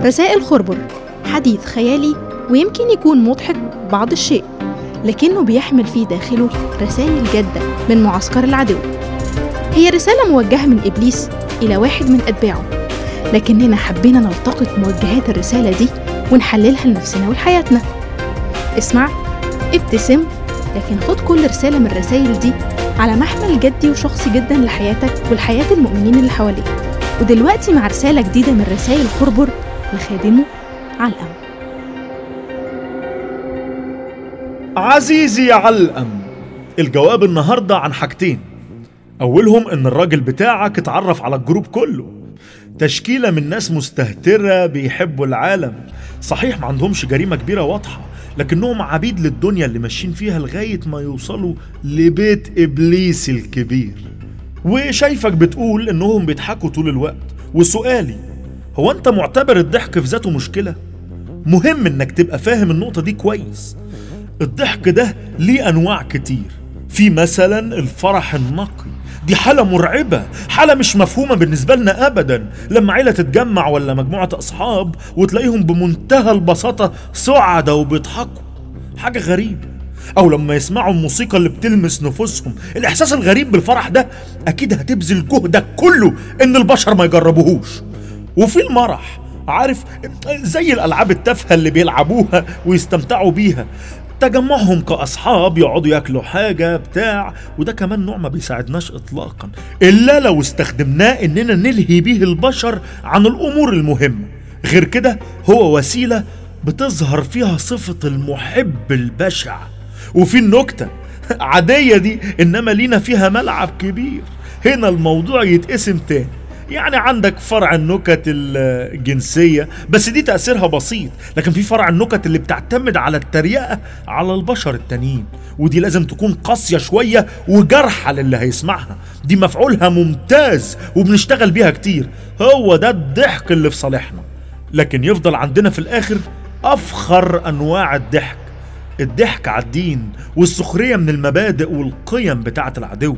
رسائل خربر حديث خيالي ويمكن يكون مضحك بعض الشيء لكنه بيحمل في داخله رسائل جادة من معسكر العدو هي رسالة موجهة من إبليس إلى واحد من أتباعه لكننا حبينا نلتقط موجهات الرسالة دي ونحللها لنفسنا ولحياتنا اسمع ابتسم لكن خد كل رسالة من الرسائل دي على محمل جدي وشخصي جدا لحياتك ولحياة المؤمنين اللي حواليك ودلوقتي مع رسالة جديدة من رسائل خربر لخادمه علقم عزيزي يا علقم الجواب النهاردة عن حاجتين أولهم إن الراجل بتاعك اتعرف على الجروب كله تشكيلة من ناس مستهترة بيحبوا العالم صحيح ما عندهمش جريمة كبيرة واضحة لكنهم عبيد للدنيا اللي ماشيين فيها لغاية ما يوصلوا لبيت إبليس الكبير وشايفك بتقول إنهم بيضحكوا طول الوقت وسؤالي هو أنت معتبر الضحك في ذاته مشكلة؟ مهم إنك تبقى فاهم النقطة دي كويس الضحك ده ليه أنواع كتير في مثلا الفرح النقي دي حالة مرعبة حالة مش مفهومة بالنسبة لنا أبدا لما عيلة تتجمع ولا مجموعة أصحاب وتلاقيهم بمنتهى البساطة سعدة وبيضحكوا حاجة غريبة أو لما يسمعوا الموسيقى اللي بتلمس نفوسهم الإحساس الغريب بالفرح ده أكيد هتبذل جهدك كله إن البشر ما يجربوهوش وفي المرح عارف زي الألعاب التافهة اللي بيلعبوها ويستمتعوا بيها تجمعهم كأصحاب يقعدوا ياكلوا حاجة بتاع وده كمان نوع ما بيساعدناش إطلاقا إلا لو استخدمناه إننا نلهي بيه البشر عن الأمور المهمة غير كده هو وسيلة بتظهر فيها صفة المحب البشع وفي النكتة عادية دي إنما لينا فيها ملعب كبير هنا الموضوع يتقسم تاني يعني عندك فرع النكت الجنسية بس دي تأثيرها بسيط لكن في فرع النكت اللي بتعتمد على التريقة على البشر التانيين ودي لازم تكون قاسية شوية وجرحة للي هيسمعها دي مفعولها ممتاز وبنشتغل بيها كتير هو ده الضحك اللي في صالحنا لكن يفضل عندنا في الآخر أفخر أنواع الضحك الضحك على الدين والسخرية من المبادئ والقيم بتاعة العدو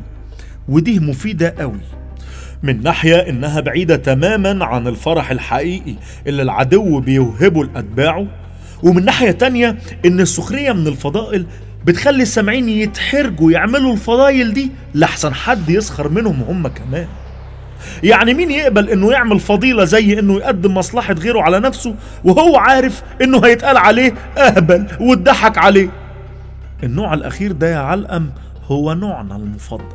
ودي مفيدة قوي من ناحية إنها بعيدة تماما عن الفرح الحقيقي اللي العدو بيوهبه لأتباعه ومن ناحية تانية إن السخرية من الفضائل بتخلي السامعين يتحرجوا يعملوا الفضايل دي لحسن حد يسخر منهم هم كمان يعني مين يقبل انه يعمل فضيلة زي انه يقدم مصلحة غيره على نفسه وهو عارف انه هيتقال عليه اهبل واتضحك عليه النوع الاخير ده يا علقم هو نوعنا المفضل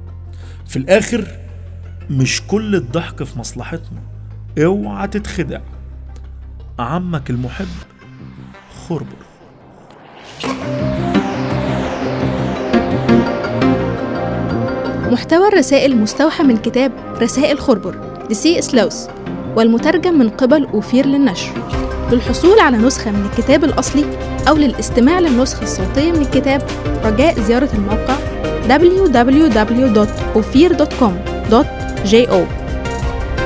في الاخر مش كل الضحك في مصلحتنا اوعى تتخدع عمك المحب خربر محتوى الرسائل مستوحى من كتاب رسائل خربر لسي سلوس والمترجم من قبل أوفير للنشر للحصول على نسخة من الكتاب الأصلي أو للاستماع للنسخة الصوتية من الكتاب رجاء زيارة الموقع www.ophir.com.jo